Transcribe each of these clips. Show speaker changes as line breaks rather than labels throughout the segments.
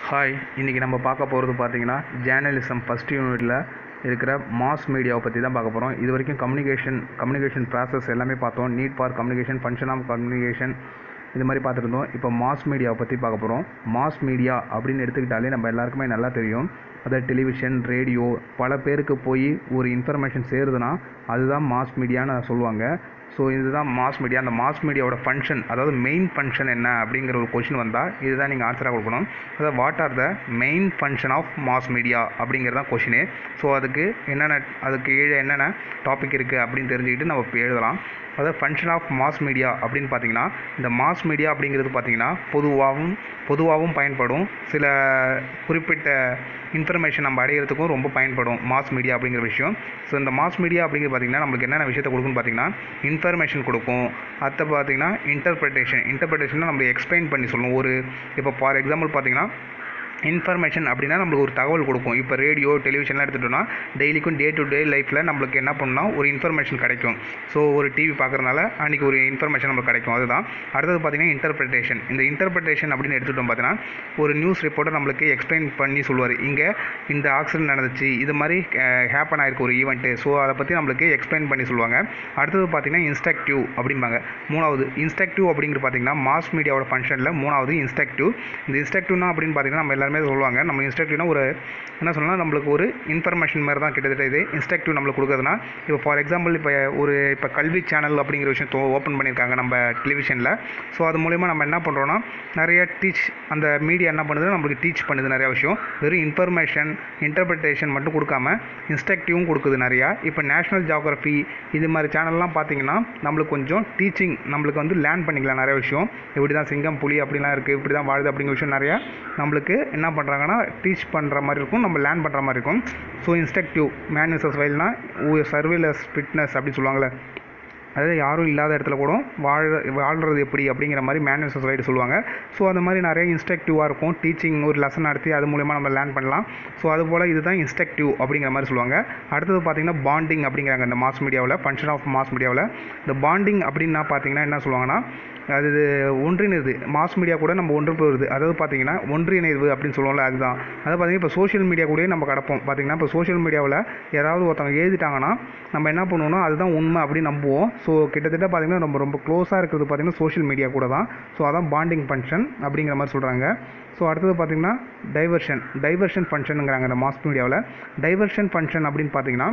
hi இன்றைக்கி நம்ம பார்க்க போகிறது பார்த்தீங்கன்னா ஜேர்னலிசம் ஃபஸ்ட் யூனிட்டில் இருக்கிற மாஸ் மீடியாவை பற்றி தான் பார்க்க போகிறோம் இது வரைக்கும் கம்யூனிகேஷன் கம்யூனிகேஷன் ப்ராசஸ் எல்லாமே பார்த்தோம் need for communication function of communication இது மாதிரி பார்த்துருந்தோம் இப்போ மாஸ் மீடியாவை பற்றி பார்க்க போகிறோம் மாஸ் மீடியா அப்படின்னு எடுத்துக்கிட்டாலே நம்ம எல்லாருக்குமே நல்லா தெரியும் அதாவது டெலிவிஷன் ரேடியோ பல பேருக்கு போய் ஒரு இன்ஃபர்மேஷன் சேருதுன்னா அதுதான் மாஸ் மீடியான்னு சொல்லுவாங்க ஸோ இதுதான் மாஸ் மீடியா அந்த மாஸ் மீடியாவோட ஃபங்க்ஷன் அதாவது மெயின் ஃபங்க்ஷன் என்ன அப்படிங்கிற ஒரு கொஷின் வந்தால் இதுதான் நீங்கள் ஆன்சராக கொடுக்கணும் அதாவது what are the main function of mass media அப்படிங்கிறது தான் கொஷினு ஸோ அதுக்கு என்னென்ன அதுக்கு கீழே என்னென்ன டாபிக் இருக்குது அப்படின்னு தெரிஞ்சுக்கிட்டு நம்ம இப்போ எழுதலாம் அதாவது ஃபங்க்ஷன் ஆஃப் மாஸ் மீடியா அப்படின்னு பார்த்தீங்கன்னா இந்த மாஸ் மீடியா அப்படிங்கிறது பார்த்தீங்கன்னா பொதுவாகவும் பொதுவாகவும் பயன்படும் சில குறிப்பிட்ட இன்ஃபர்மேஷன் நம்ம அடையிறதுக்கும் ரொம்ப பயன்படும் மாஸ் மீடியா அப்படிங்கிற விஷயம் ஸோ இந்த மாஸ் மீடியா அப்படிங்கிறது பார்த்திங்கன்னா நம்மளுக்கு என்னென்ன விஷயத்தை கொடுக்குன்னு பார்த்தீங்கன்னா இன்ஃபர்மேஷன் கொடுக்கும் அடுத்து பார்த்தீங்கன்னா இன்டர்பிரிட்டேஷன் இன்டர்பிரிட்டேஷன் நம்ம எக்ஸ்பிளைன் பண்ணி சொல்லணும் ஒரு இப்போ ஃபார் எக்ஸாம்பிள் பார்த்தீங்கன்னா இன்ஃபர்மேஷன் அப்படின்னா நம்மளுக்கு ஒரு தகவல் கொடுக்கும் இப்போ ரேடியோ டெலிவிஷன்லாம் எடுத்துட்டோம்னா டெய்லிக்கும் டே டு டே லைஃப்பில் நம்மளுக்கு என்ன பண்ணால் ஒரு இன்ஃபர்மேஷன் கிடைக்கும் ஸோ ஒரு டிவி பார்க்குறதுனால அன்றைக்கி ஒரு இன்ஃபர்மேஷன் நம்மளுக்கு கிடைக்கும் அதுதான் அடுத்தது பார்த்திங்கன்னா இன்டர்பிரிட்டேஷன் இந்த இன்டர்பிரிட்டேஷன் அப்படின்னு எடுத்துட்டோம் பார்த்தீங்கன்னா ஒரு நியூஸ் ரிப்போர்ட்டர் நம்மளுக்கு எக்ஸ்பிளைன் பண்ணி சொல்லுவார் இங்கே இந்த ஆக்சிடென்ட் நடந்துச்சு இது மாதிரி ஹேப்பன் ஆயிருக்கு ஒரு ஈவெண்ட்டு ஸோ அதை பற்றி நம்மளுக்கு எக்ஸ்பிளைன் பண்ணி சொல்லுவாங்க அடுத்தது பார்த்திங்கன்னா இன்ஸ்ட்ரக்டிவ் அப்படிம்பாங்க மூணாவது இன்ஸ்ட்ரக்டிவ் அப்படிங்கிறது பார்த்திங்கன்னா மாஸ் மீடியாவோட ஃபங்க்ஷனில் மூணாவது இன்ஸ்ட்ரக்டிவ் இந்த இன்ஸ்ட்ரக்டிவ்னா அப்படின்னு பார்த்தீங்கன்னா நம்ம எல்லாருமே சொல்லுவாங்க நம்ம இன்ஸ்ட்ரக்டிவ்னா ஒரு என்ன சொல்லலாம் நம்மளுக்கு ஒரு இன்ஃபர்மேஷன் மாதிரி தான் கிட்டத்தட்ட இது இன்ஸ்ட்ரக்டிவ் நம்மளுக்கு கொடுக்குறதுனா இப்போ ஃபார் எக்ஸாம்பிள் இப்போ ஒரு இப்போ கல்வி சேனல் அப்படிங்கிற விஷயம் ஓப்பன் பண்ணியிருக்காங்க நம்ம டெலிவிஷனில் ஸோ அது மூலிமா நம்ம என்ன பண்ணுறோன்னா நிறைய டீச் அந்த மீடியா என்ன பண்ணுது நம்மளுக்கு டீச் பண்ணுது நிறைய விஷயம் வெறும் இன்ஃபர்மேஷன் இன்டர்பிரிட்டேஷன் மட்டும் கொடுக்காம இன்ஸ்ட்ரக்டிவும் கொடுக்குது நிறையா இப்போ நேஷ்னல் ஜியாகிரஃபி இது மாதிரி சேனல்லாம் பார்த்தீங்கன்னா நம்மளுக்கு கொஞ்சம் டீச்சிங் நம்மளுக்கு வந்து லேர்ன் பண்ணிக்கலாம் நிறைய விஷயம் இப்படி தான் சிங்கம் புலி அப்படிலாம் இருக்குது இப்படி தான் வாழுது அப்படிங்கிற விஷயம் நிறையா நம்மளுக்கு என்ன பண்ணுறாங்கன்னா டீச் பண்ணுற மாதிரி இருக்கும் நம்ம லேர்ன் பண்ணுற மாதிரி இருக்கும் ஸோ இன்ஸ்ட்ரக்டிவ் மேன் விசஸ் வைல்னா சர்வேலஸ் ஃபிட்னஸ் அப்படின்னு சொல்லுவாங்கள்ல அதாவது யாரும் இல்லாத இடத்துல கூட வாழ வாழ்கிறது எப்படி அப்படிங்கிற மாதிரி மேனுவல் வைடு சொல்லுவாங்க ஸோ அந்த மாதிரி நிறைய இன்ஸ்ட்ரக்டிவாக இருக்கும் டீச்சிங் ஒரு லெசன் நடத்தி அது மூலயமா நம்ம லேர்ன் பண்ணலாம் ஸோ அது போல் இதுதான் இன்ஸ்ட்ரக்டிவ் அப்படிங்கிற மாதிரி சொல்லுவாங்க அடுத்தது பார்த்திங்கன்னா பாண்டிங் அப்படிங்கிறாங்க இந்த மாஸ் மீடியாவில் ஃபங்க்ஷன் ஆஃப் மாஸ் மீடியாவில் இந்த பாண்டிங் அப்படின்னா பார்த்தீங்கன்னா என்ன சொல்லுவாங்கன்னா அது ஒன்றிணைது மாஸ் மீடியா கூட நம்ம ஒன்று போகிறது அதாவது பார்த்தீங்கன்னா ஒன்றிணைவு அப்படின்னு சொல்லுவோம்ல அதுதான் அதாவது பார்த்தீங்கன்னா இப்போ சோஷியல் மீடியா கூடயே நம்ம கிடப்போம் பார்த்தீங்கன்னா இப்போ சோஷியல் மீடியாவில் யாராவது ஒருத்தவங்க எழுதிட்டாங்கன்னா நம்ம என்ன பண்ணுவோம்னா அதுதான் உண்மை அப்படின்னு நம்புவோம் ஸோ கிட்டத்தட்ட பார்த்தீங்கன்னா ரொம்ப ரொம்ப க்ளோஸாக இருக்கிறது பார்த்தீங்கன்னா சோஷியல் மீடியா கூட தான் ஸோ அதான் பாண்டிங் ஃபங்க்ஷன் அப்படிங்கிற மாதிரி சொல்கிறாங்க ஸோ அடுத்தது பார்த்திங்கன்னா டைவர்ஷன் டைவர்ஷன் ஃபங்க்ஷனுங்கிறாங்க இந்த மாஸ் மீடியாவில் டைவர்ஷன் ஃபங்க்ஷன் அப்படின்னு பார்த்தீங்கன்னா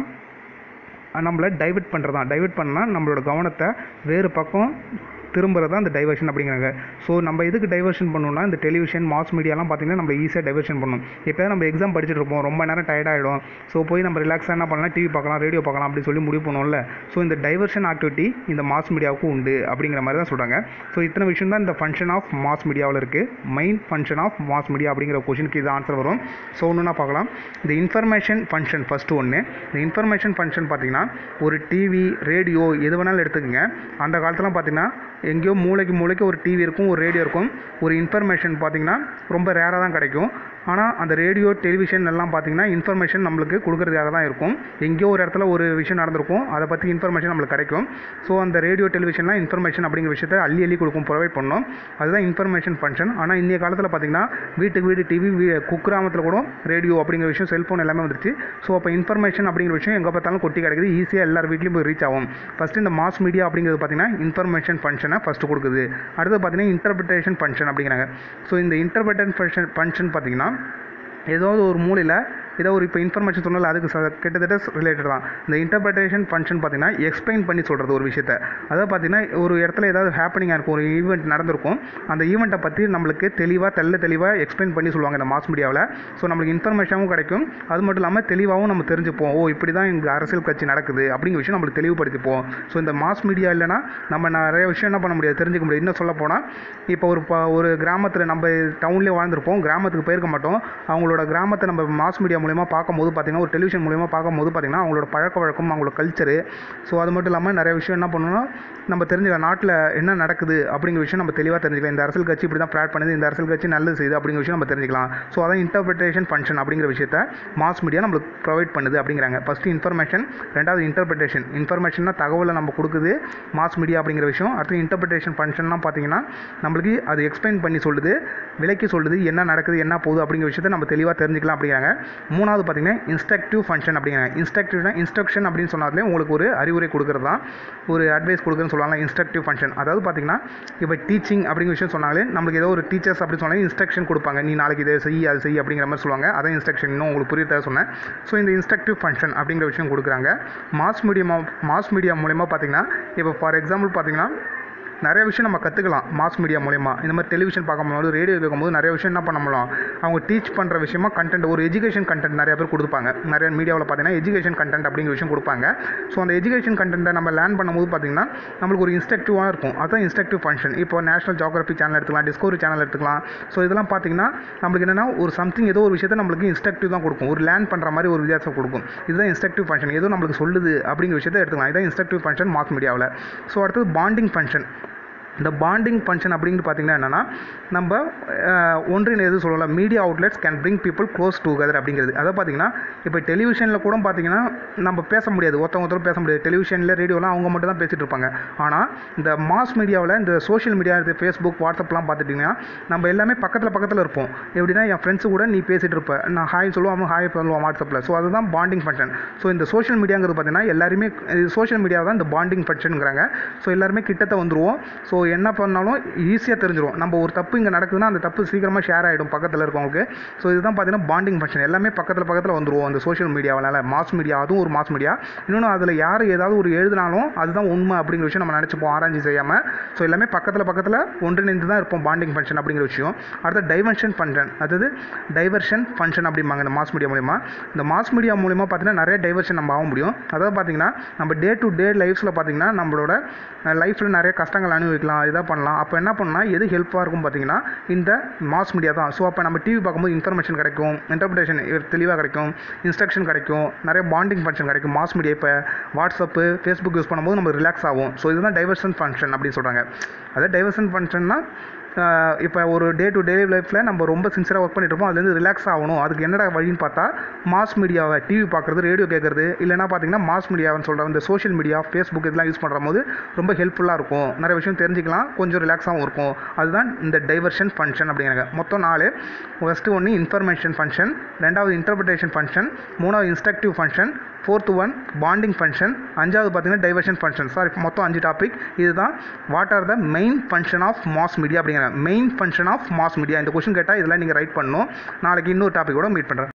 நம்மளை டைவெர்ட் பண்ணுறது தான் டைவெர்ட் பண்ணால் நம்மளோட கவனத்தை வேறு பக்கம் திரும்புறது தான் இந்த டைவர்ஷன் அப்படிங்கிறாங்க ஸோ நம்ம எதுக்கு டைவர்ஷன் பண்ணணும்னா இந்த டெலிவிஷன் மாஸ் மீடியாலாம் பார்த்திங்கன்னா நம்ம ஈஸியாக டைவர்ஷன் பண்ணணும் இப்போ நம்ம எக்ஸாம் படிச்சுட்டு இருப்போம் ரொம்ப நேரம் டயர்ட் ஆகிடும் ஸோ போய் நம்ம ரிலாக்ஸாக என்ன பண்ணலாம் டிவி பார்க்கலாம் ரேடியோ பார்க்கலாம் அப்படின்னு சொல்லி முடிவு பண்ணுவோம்ல ஸோ இந்த டைவர்ஷன் ஆக்டிவிட்டி இந்த மாஸ் மீடியாவுக்கும் உண்டு அப்படிங்கிற மாதிரி தான் சொல்கிறாங்க ஸோ இத்தனை விஷயம் தான் இந்த ஃபங்க்ஷன் ஆஃப் மாஸ் மீடியாவில் இருக்குது main function of mass media அப்படிங்கிற கொஷனுக்கு இது ஆன்சர் வரும் ஸோ ஒன்றுனா பார்க்கலாம் இந்த இன்ஃபர்மேஷன் ஃபங்க்ஷன் ஃபஸ்ட்டு ஒன்று இந்த இன்ஃபர்மேஷன் ஃபங்க்ஷன் பார்த்திங்கன்னா ஒரு டிவி ரேடியோ எது வேணாலும் எடுத்துக்கோங்க அந்த காலத்துலாம் பார்த்திங்கன்னா எங்கேயோ மூளைக்கு மூளைக்கு ஒரு டிவி இருக்கும் ஒரு ரேடியோ இருக்கும் ஒரு இன்ஃபர்மேஷன் பார்த்திங்கன்னா ரொம்ப ரேராக தான் கிடைக்கும் ஆனால் அந்த ரேடியோ டெலிவிஷன் எல்லாம் பார்த்திங்கன்னா இன்ஃபர்மேஷன் நம்மளுக்கு கொடுக்குறதாக தான் இருக்கும் எங்கேயோ ஒரு இடத்துல ஒரு விஷயம் நடந்திருக்கும் அதை பற்றி இன்ஃபர்மேஷன் நம்மளுக்கு கிடைக்கும் ஸோ அந்த ரேடியோ டெலிவிஷன்லாம் இன்ஃபர்மேஷன் அப்படிங்கிற விஷயத்தை அள்ளி அள்ளி கொடுக்கும் ப்ரொவைட் பண்ணோம் அதுதான் இன்ஃபர்மேஷன் ஃபங்க்ஷன் ஆனால் இன்றைய காலத்தில் பார்த்திங்கன்னா வீட்டுக்கு வீடு டிவி குக்கிராமத்தில் கூட ரேடியோ அப்படிங்கிற விஷயம் செல்ஃபோன் எல்லாமே வந்துருச்சு ஸோ அப்போ இன்ஃபர்மேஷன் அப்படிங்கிற விஷயம் எங்கே பார்த்தாலும் கொட்டி கிடைக்குது ஈஸியாக எல்லார் வீட்லேயும் போய் ரீச் ஆகும் ஃபஸ்ட்டு இந்த மாஸ் மீடியா அப்படிங்கிறது பார்த்திங்கன்னா இன்ஃபர்மேஷன் ஃபங்க்ஷனை ஃபஸ்ட்டு கொடுக்குது அடுத்து பார்த்திங்கன்னா இன்டர்பிரிட்டேஷன் ஃபங்க்ஷன் அப்படிங்கிறாங்க ஸோ இந்த இன்டர்பிரிட்டேஷன் ஃபங்க்ஷன் ஃபங்க்ஷன் பார்த்திங்கன்னா ஏதாவது ஒரு மூலையில் ஏதோ ஒரு இப்போ இன்ஃபர்மேஷன் சொன்னால அதுக்கு கிட்டத்தட்ட ரிலேட்டட் தான் இந்த இன்டர்பிரேஷன் ஃபங்க்ஷன் பார்த்தீங்கன்னா எக்ஸ்பிளைன் பண்ணி சொல்கிறது ஒரு விஷயத்த அதாவது பார்த்தீங்கன்னா ஒரு இடத்துல ஏதாவது ஹேப்பனிங்காக இருக்கும் ஒரு ஈவெண்ட் நடந்திருக்கும் அந்த ஈவெண்ட்டை பற்றி நம்மளுக்கு தெளிவாக தெல்ல தெளிவாக எக்ஸ்பிளைன் பண்ணி சொல்லுவாங்க இந்த மாஸ் மீடியாவில் ஸோ நம்மளுக்கு இன்ஃபர்மேஷனும் கிடைக்கும் அது மட்டும் இல்லாமல் தெளிவாகவும் நம்ம தெரிஞ்சுப்போம் ஓ இப்படி தான் இந்த அரசியல் கட்சி நடக்குது அப்படிங்கிற விஷயம் நம்மளுக்கு தெளிவுபடுத்திப்போம் ஸோ இந்த மாஸ் மீடியா இல்லைனா நம்ம நிறைய விஷயம் என்ன பண்ண முடியாது தெரிஞ்சுக்க முடியாது இன்னும் சொல்ல போனால் இப்போ ஒரு ஒரு கிராமத்தில் நம்ம டவுன்லேயே வாழ்ந்திருப்போம் கிராமத்துக்கு போயிருக்க மாட்டோம் அவங்களோட கிராமத்தை நம்ம மாஸ் மீடியா மூலிமா பார்க்கும்போது பார்த்தீங்கன்னா ஒரு டெலிவிஷன் மூலிமா பார்க்கும்போது பார்த்தீங்கன்னா அவங்களோட பழக்க வழக்கம் அவங்களோட கல்ச்சரு ஸோ அது மட்டும் இல்லாமல் நிறைய விஷயம் என்ன பண்ணணும்னா நம்ம தெரிஞ்சுக்கலாம் நாட்டில் என்ன நடக்குது அப்படிங்கிற விஷயம் நம்ம தெளிவாக தெரிஞ்சுக்கலாம் இந்த அரசியல் கட்சி இப்படி தான் ப்ராட் பண்ணுது இந்த அரசியல் கட்சி நல்லது செய்யுது அப்படிங்கிற விஷயம் நம்ம தெரிஞ்சுக்கலாம் ஸோ அதான் இன்டர்பிரிட்டேஷன் ஃபங்க்ஷன் அப்படிங்கிற விஷயத்த மாஸ் மீடியா நம்மளுக்கு ப்ரொவைட் பண்ணுது அப்படிங்கிறாங்க ஃபஸ்ட்டு இன்ஃபர்மேஷன் ரெண்டாவது இன்டர்பிரிட்டேஷன் இன்ஃபர்மேஷன்னா தகவலை நம்ம கொடுக்குது மாஸ் மீடியா அப்படிங்கிற விஷயம் அடுத்து இன்டர்பிரிட்டேஷன் ஃபங்க்ஷன்லாம் பார்த்தீங்கன்னா நம்மளுக்கு அது எக்ஸ்பிளைன் பண்ணி சொல்லுது விலைக்கு சொல்லுது என்ன நடக்குது என்ன போகுது அப்படிங்கிற விஷயத்தை நம்ம தெளிவாக தெரிஞ்சுக்கலாம் அப்படிங்கிறாங்க மூணாவது பார்த்தீங்கன்னா இன்ஸ்ட்ரக்டிவ் ஃபங்க்ஷன் அப்படிங்கிறாங்க இன்ஸ்ட்ரக்டிவ்னா இன்ஸ்ட்ரக்ஷன் அப்படின்னு சொன்னாலே உங்களுக்கு ஒரு அறிவுரை கொடுக்குறது தான் ஒரு அட்வைஸ் கொடுக்குறதுன்னு சொல்லுவாங்க இன்ஸ்ட்ரக்டிவ் ஃபங்க்ஷன் அதாவது பார்த்தீங்கன்னா இப்போ டீச்சிங் அப்படிங்கிற விஷயம் சொன்னாலே நம்மளுக்கு ஏதோ ஒரு டீச்சர்ஸ் அப்படி சொன்னாலே இன்ஸ்ட்ரக்ஷன் கொடுப்பாங்க நீ நாளைக்கு இதை செய் அது செய் அப்படிங்கிற மாதிரி சொல்லுவாங்க அதான் இன்ஸ்ட்ரக்ஷன் இன்னும் உங்களுக்கு புரியுறதா சொன்னேன் ஸோ இந்த இன்ஸ்ட்ரக்டிவ் ஃபங்க்ஷன் அப்படிங்கிற விஷயம் கொடுக்குறாங்க மாஸ் மீடியமா மாஸ் மீடியா மூலயமா பார்த்தீங்கன்னா இப்போ ஃபார் எக்ஸாம்பிள் பார்த்தீங்கன்னா நிறைய விஷயம் நம்ம கற்றுக்கலாம் மாஸ் மீடியா மூலயமா இந்த மாதிரி டெலிவிஷன் பார்க்கும்போது ரேடியோ கேட்கும்போது நிறைய விஷயம் என்ன பண்ண முடியும் அவங்க டீச் பண்ணுற விஷயமா கண்டென்ட் ஒரு எஜுகேஷன் கண்டென்ட் நிறைய பேர் கொடுப்பாங்க நிறைய மீடியாவில் பார்த்தீங்கன்னா எஜுகேஷன் கண்டென்ட் அப்படிங்கிற விஷயம் கொடுப்பாங்க ஸோ அந்த எஜுகேஷன் கண்டென்ட்டை நம்ம லேர்ன் பண்ணும்போது பார்த்தீங்கன்னா நம்மளுக்கு ஒரு இன்ஸ்ட்ரக்டிவாக இருக்கும் அதுதான் இன்ஸ்ட்ரக்டிவ் ஃபங்க்ஷன் இப்போ நேஷனல் ஜியோகிராஃபி சேனல் எடுத்துக்கலாம் டிஸ்கவரி சேனல் எடுத்துக்கலாம் ஸோ இதெல்லாம் பார்த்தீங்கன்னா நம்மளுக்கு என்னென்னா ஒரு சம்திங் ஏதோ ஒரு விஷயத்தை நம்மளுக்கு இன்ஸ்ட்ரக்டிவ் தான் கொடுக்கும் ஒரு லேர்ன் பண்ணுற மாதிரி ஒரு வித்தியாசம் கொடுக்கும் இதுதான் இன்ஸ்ட்ரக்டிவ் ஃபங்க்ஷன் ஏதோ நம்மளுக்கு சொல்லுது அப்படிங்கிற விஷயத்தை எடுத்துக்கலாம் இதான் இன்ஸ்ட்ரக்டிவ் ஃபங்க்ஷன் மாஸ் மீடியாவில் ஸோ அடுத்தது பாண்டிங் ஃபங்க்ஷன் இந்த பாண்டிங் ஃபங்க்ஷன் அப்படின்னு பார்த்தீங்கன்னா என்னென்னா நம்ம அஹ், ஒன்றின் எது சொல்லலாம் media outlets can bring people close together அப்படிங்கிறது அதை பார்த்தீங்கன்னா இப்போ டெலிவிஷனில் கூட பார்த்தீங்கன்னா நம்ம பேச முடியாது ஒருத்தவங்க ஒருத்தர் பேச முடியாது டெலிவிஷனில் ரேடியோலாம் அவங்க மட்டும் தான் பேசிகிட்டு இருப்பாங்க ஆனால் இந்த மாஸ் மீடியாவில் இந்த சோஷியல் மீடியா இது ஃபேஸ்புக் வாட்ஸ்அப்லாம் பார்த்துட்டிங்கன்னா நம்ம எல்லாமே பக்கத்தில் பக்கத்தில் இருப்போம் எப்படின்னா என் ஃப்ரெண்ட்ஸு கூட நீ பேசிகிட்டு இருப்ப நான் ஹாய் சொல்லுவோம் அவன் ஹாய் சொல்லுவான் வாட்ஸ்அப்பில் ஸோ அதுதான் பாண்டிங் ஃபங்க்ஷன் ஸோ இந்த சோஷியல் மீடியாங்கிறது பார்த்தீங்கன்னா எல்லாருமே சோஷியல் மீடியா தான் இந்த பாண்டிங் ஃபங்க்ஷனுங்கிறாங்க ஸோ எல்லாருமே கிட்டத்த வந்துருவோம் ஸோ என்ன பண்ணாலும் ஈஸியாக தெரிஞ்சிரும் நம்ம ஒரு தப்பு இங்கே நடக்குதுன்னா அந்த தப்பு சீக்கிரமாக ஷேர் ஆகிடும் பக்கத்தில் இருக்கவங்களுக்கு ஸோ இதுதான் பார்த்தீங்கன்னா பாண்டிங் ஃபங்க்ஷன் எல்லாமே பக்கத்தில் பக்கத்தில் வந்துருவோம் அந்த சோஷியல் மீடியாவால் மாஸ் மீடியா அதுவும் ஒரு மாஸ் மீடியா இன்னொன்று அதில் யார் ஏதாவது ஒரு எழுதினாலும் அதுதான் உண்மை அப்படிங்கிற விஷயம் நம்ம நினச்சிப்போம் ஆராய்ச்சி செய்யாமல் ஸோ எல்லாமே பக்கத்தில் பக்கத்தில் ஒன்றிணைந்து தான் இருப்போம் பாண்டிங் ஃபங்க்ஷன் அப்படிங்கிற விஷயம் அடுத்து டைவர்ஷன் ஃபங்க்ஷன் அதாவது டைவர்ஷன் ஃபங்க்ஷன் அப்படிம்பாங்க இந்த மாஸ் மீடியா மூலிமா இந்த மாஸ் மீடியா மூலிமா பார்த்தீங்கன்னா நிறைய டைவர்ஷன் நம்ம ஆக முடியும் அதாவது பார்த்தீங்கன்னா நம்ம டே டு டே லைஃப்ஸில் பார்த்தீங்கன்னா நம்மளோட லைஃப்பில் நிறைய கஷ்டங்கள் அனுபவிக்கலாம் இதாக பண்ணலாம் அப்போ என்ன பண்ணால் எது ஹெல்ப்பாக இருக்கும் பார்த்தீங்கன்னா இந்த மாஸ் மீடியா தான் ஸோ அப்போ நம்ம டிவி பார்க்கும்போது இன்ஃபர்மேஷன் கிடைக்கும் இன்டர்பிரேஷன் தெளிவாக கிடைக்கும் இன்ஸ்ட்ரக்ஷன் கிடைக்கும் நிறைய பாண்டிங் ஃபங்க்ஷன் கிடைக்கும் மாஸ் மீடியா இப்போ வாட்ஸ்அப்பு ஃபேஸ்புக் யூஸ் பண்ணும்போது நம்ம ரிலாக்ஸ் ஆகும் ஸோ இதுதான் டைவர்ஷன் ஃபங்க்ஷன் அப்படின்னு சொல்கிறாங்க அதாவது டைவர்ஷன் ஃபங்க்ஷன்னா இப்போ ஒரு டே டு டே லைஃப்பில் நம்ம ரொம்ப சின்சியராக ஒர்க் பண்ணிட்டு இருப்போம் அதுலேருந்து ரிலாக்ஸ் ஆகணும் அதுக்கு என்னடா வழின்னு பார்த்தா மாஸ் மீடியாவை டிவி பார்க்குறது ரேடியோ கேட்குறது இல்லைனா பார்த்தீங்கன்னா மாஸ் மீடியான்னு சொல்கிற இந்த சோஷியல் மீடியா ஃபேஸ்புக் இதெல்லாம் யூஸ் பண்ணுற போது ரொம்ப ஹெல்ப்ஃபுல்லாக இருக்கும் நிறைய விஷயம் தெரிஞ்சுக்கலாம் கொஞ்சம் ரிலாக்ஸாகவும் இருக்கும் அதுதான் இந்த டைவர்ஷன் ஃபங்க்ஷன் அப்படிங்கிறாங்க மொத்தம் நாலு ஃபஸ்ட்டு ஒன்று இன்ஃபர்மேஷன் ஃபங்க்ஷன் ரெண்டாவது இன்டர்பிரிட்டேஷன் ஃபங்க்ஷன் மூணாவது instructive function fourth one bonding function அஞ்சாவது பார்த்தீங்கன்னா டைவர்ஷன் ஃபங்க்ஷன் சாரி மொத்தம் அஞ்சு டாபிக் இதுதான் what are the main function of mass media அப்படிங்கிற main function of mass media இந்த கொஷின் கேட்டால் இதெல்லாம் நீங்கள் ரைட் பண்ணணும் நாளைக்கு இன்னொரு டாப்பிக்கோட மீட் பண்ணுறேன்